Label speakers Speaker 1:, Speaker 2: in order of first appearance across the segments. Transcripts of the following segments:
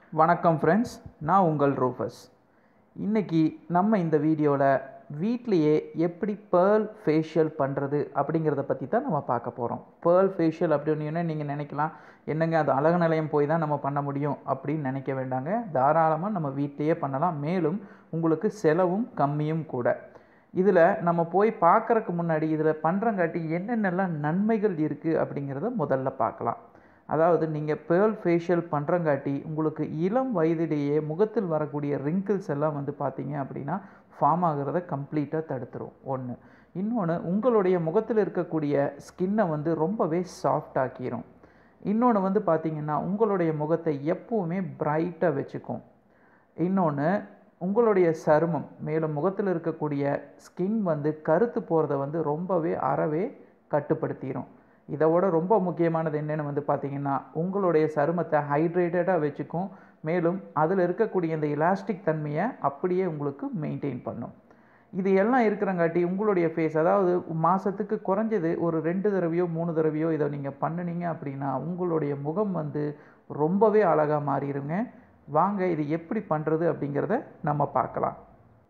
Speaker 1: வணக்கம் ஃப்ரெண்ட்ஸ் நான் உங்கள் ரூஃபஸ் இன்றைக்கி நம்ம இந்த வீடியோவில் வீட்லேயே எப்படி பேர்ல் ஃபேஷியல் பண்ணுறது அப்படிங்கிறத பற்றி தான் நம்ம பார்க்க போகிறோம் பேர்ல் ஃபேஷியல் அப்படின்னு நீங்கள் நினைக்கலாம் என்னங்க அது அழகு நிலையம் போய் தான் நம்ம பண்ண முடியும் அப்படின்னு நினைக்க வேண்டாங்க தாராளமாக நம்ம வீட்லேயே பண்ணலாம் மேலும் உங்களுக்கு செலவும் கம்மியும் கூட இதில் நம்ம போய் பார்க்குறக்கு முன்னாடி இதில் பண்ணுறங்காட்டி என்னென்னலாம் நன்மைகள் இருக்குது அப்படிங்கிறத முதல்ல பார்க்கலாம் அதாவது நீங்கள் பேர்ல் ஃபேஷியல் பண்ணுறங்காட்டி உங்களுக்கு இளம் வயதிலேயே முகத்தில் வரக்கூடிய ரிங்கிள்ஸ் எல்லாம் வந்து பார்த்தீங்க அப்படின்னா ஃபார்ம் ஆகிறத கம்ப்ளீட்டாக தடுத்துரும் ஒன்று இன்னொன்று உங்களுடைய முகத்தில் இருக்கக்கூடிய ஸ்கின்னை வந்து ரொம்பவே சாஃப்ட் ஆக்கிரும் இன்னொன்று வந்து பார்த்திங்கன்னா உங்களுடைய முகத்தை எப்போவுமே பிரைட்டாக வச்சுக்கும் இன்னொன்று உங்களுடைய சருமம் மேலும் முகத்தில் இருக்கக்கூடிய ஸ்கின் வந்து கருத்து போகிறத வந்து ரொம்பவே அறவே கட்டுப்படுத்திடும் இதோட ரொம்ப முக்கியமானது என்னென்னு வந்து பார்த்திங்கன்னா உங்களுடைய சருமத்தை ஹைட்ரேட்டடாக வச்சுக்கும் மேலும் அதில் இருக்கக்கூடிய இந்த எலாஸ்டிக் தன்மையை அப்படியே உங்களுக்கு மெயின்டைன் பண்ணும் இது எல்லாம் இருக்கிறங்காட்டி உங்களுடைய ஃபேஸ் அதாவது மாதத்துக்கு குறைஞ்சது ஒரு ரெண்டு தடவையோ மூணு தடவையோ இதை நீங்கள் பண்ணினீங்க அப்படின்னா உங்களுடைய முகம் வந்து ரொம்பவே அழகாக மாறிடுங்க வாங்க இது எப்படி பண்ணுறது அப்படிங்கிறத நம்ம பார்க்கலாம்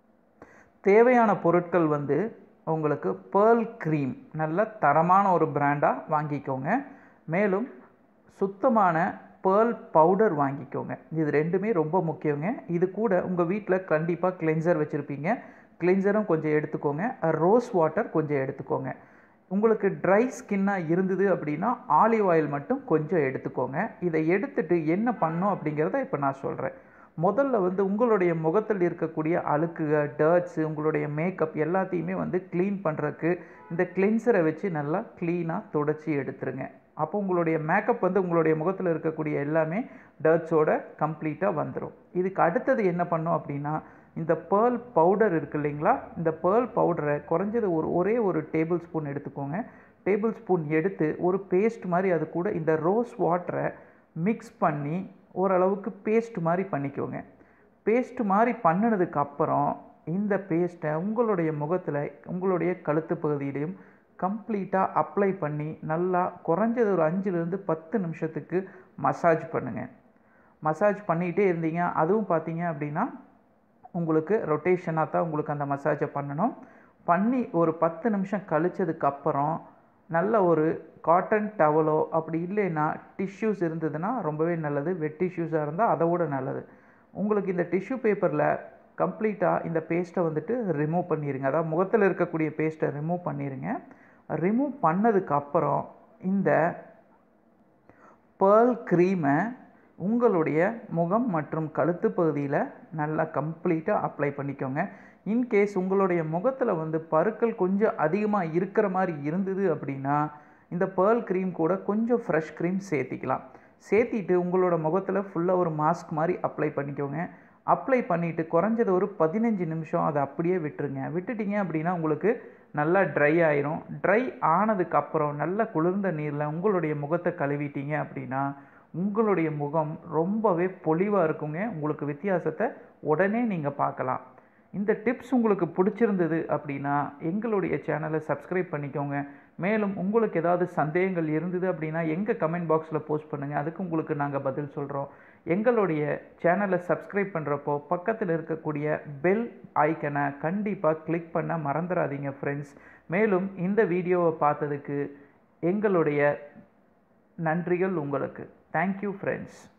Speaker 1: தேவையான பொருட்கள் வந்து உங்களுக்கு பேர்ல் க்ரீம் நல்ல தரமான ஒரு பிராண்டாக வாங்கிக்கோங்க மேலும் சுத்தமான பேர்ல் பவுடர் வாங்கிக்கோங்க இது ரெண்டுமே ரொம்ப முக்கியங்க இது கூட உங்கள் வீட்டில் கண்டிப்பாக கிளென்சர் வச்சுருப்பீங்க கிளென்சரும் கொஞ்சம் எடுத்துக்கோங்க ரோஸ் வாட்டர் கொஞ்சம் எடுத்துக்கோங்க உங்களுக்கு ட்ரை ஸ்கின்னாக இருந்தது அப்படின்னா ஆலிவ் ஆயில் மட்டும் கொஞ்சம் எடுத்துக்கோங்க இதை எடுத்துட்டு என்ன பண்ணும் அப்படிங்கிறத இப்போ நான் சொல்கிறேன் முதல்ல வந்து உங்களுடைய முகத்தில் இருக்கக்கூடிய அழுக்குகள் டர்ட்ஸு உங்களுடைய மேக்கப் எல்லாத்தையுமே வந்து க்ளீன் பண்ணுறதுக்கு இந்த கிளென்சரை வச்சு நல்லா க்ளீனாக தொடச்சி எடுத்துருங்க அப்போ உங்களுடைய மேக்கப் வந்து உங்களுடைய முகத்தில் இருக்கக்கூடிய எல்லாமே டர்ட்ஸோட கம்ப்ளீட்டாக வந்துடும் இதுக்கு அடுத்தது என்ன பண்ணும் அப்படின்னா இந்த பேர்ல் பவுடர் இருக்குது இல்லைங்களா இந்த பேர்ல் பவுடரை குறைஞ்சது ஒரு ஒரே ஒரு டேபிள் ஸ்பூன் எடுத்துக்கோங்க டேபிள் ஸ்பூன் எடுத்து ஒரு பேஸ்ட் மாதிரி அது கூட இந்த ரோஸ் வாட்டரை மிக்ஸ் பண்ணி ஓரளவுக்கு பேஸ்ட் மாதிரி பண்ணிக்கோங்க பேஸ்ட் மாதிரி பண்ணினதுக்கு அப்புறம் இந்த பேஸ்ட்டை உங்களுடைய முகத்தில் உங்களுடைய கழுத்து பகுதியிலையும் கம்ப்ளீட்டாக அப்ளை பண்ணி நல்லா குறைஞ்சது ஒரு அஞ்சுலேருந்து பத்து நிமிஷத்துக்கு மசாஜ் பண்ணுங்கள் மசாஜ் பண்ணிகிட்டே இருந்தீங்க அதுவும் பார்த்தீங்க அப்படின்னா உங்களுக்கு ரொட்டேஷனாக தான் உங்களுக்கு அந்த மசாஜை பண்ணணும் பண்ணி ஒரு பத்து நிமிஷம் கழிச்சதுக்கப்புறம் நல்ல ஒரு காட்டன் டவலோ அப்படி இல்லைன்னா டிஷ்யூஸ் இருந்ததுன்னா ரொம்பவே நல்லது வெட் டிஷ்யூஸாக இருந்தால் அதை விட நல்லது உங்களுக்கு இந்த டிஷ்யூ பேப்பரில் கம்ப்ளீட்டாக இந்த பேஸ்ட்டை வந்துட்டு ரிமூவ் பண்ணிடுங்க அதாவது முகத்தில் இருக்கக்கூடிய பேஸ்ட்டை ரிமூவ் பண்ணிடுங்க ரிமூவ் பண்ணதுக்கப்புறம் இந்த பேர்ல் க்ரீமை உங்களுடைய முகம் மற்றும் கழுத்து பகுதியில் நல்லா கம்ப்ளீட்டாக அப்ளை பண்ணிக்கோங்க இன்கேஸ் உங்களுடைய முகத்தில் வந்து பருக்கள் கொஞ்சம் அதிகமாக இருக்கிற மாதிரி இருந்தது அப்படின்னா இந்த பேர்ல் க்ரீம் கூட கொஞ்சம் ஃப்ரெஷ் க்ரீம் சேர்த்திக்கலாம் சேர்த்திட்டு உங்களோட முகத்தில் ஃபுல்லாக ஒரு மாஸ்க் மாதிரி அப்ளை பண்ணிக்கோங்க அப்ளை பண்ணிவிட்டு குறைஞ்சது ஒரு பதினஞ்சு நிமிஷம் அதை அப்படியே விட்டுருங்க விட்டுட்டிங்க அப்படின்னா உங்களுக்கு நல்லா ட்ரை ஆயிரும் ட்ரை ஆனதுக்கப்புறம் நல்ல குளிர்ந்த நீரில் உங்களுடைய முகத்தை கழுவிட்டீங்க அப்படின்னா உங்களுடைய முகம் ரொம்பவே பொலிவாக இருக்குங்க உங்களுக்கு வித்தியாசத்தை உடனே நீங்கள் பார்க்கலாம் இந்த டிப்ஸ் உங்களுக்கு பிடிச்சிருந்தது அப்படின்னா எங்களுடைய சேனலை சப்ஸ்கிரைப் பண்ணிக்கோங்க மேலும் உங்களுக்கு ஏதாவது சந்தேகங்கள் இருந்தது அப்படின்னா எங்கள் கமெண்ட் பாக்ஸில் போஸ்ட் பண்ணுங்கள் அதுக்கு உங்களுக்கு நாங்கள் பதில் சொல்கிறோம் எங்களுடைய சேனலை சப்ஸ்கிரைப் பண்ணுறப்போ பக்கத்தில் இருக்கக்கூடிய பெல் ஐக்கனை கண்டிப்பாக கிளிக் பண்ண மறந்துடாதீங்க ஃப்ரெண்ட்ஸ் மேலும் இந்த வீடியோவை பார்த்ததுக்கு எங்களுடைய நன்றிகள் உங்களுக்கு தேங்க்யூ ஃப்ரெண்ட்ஸ்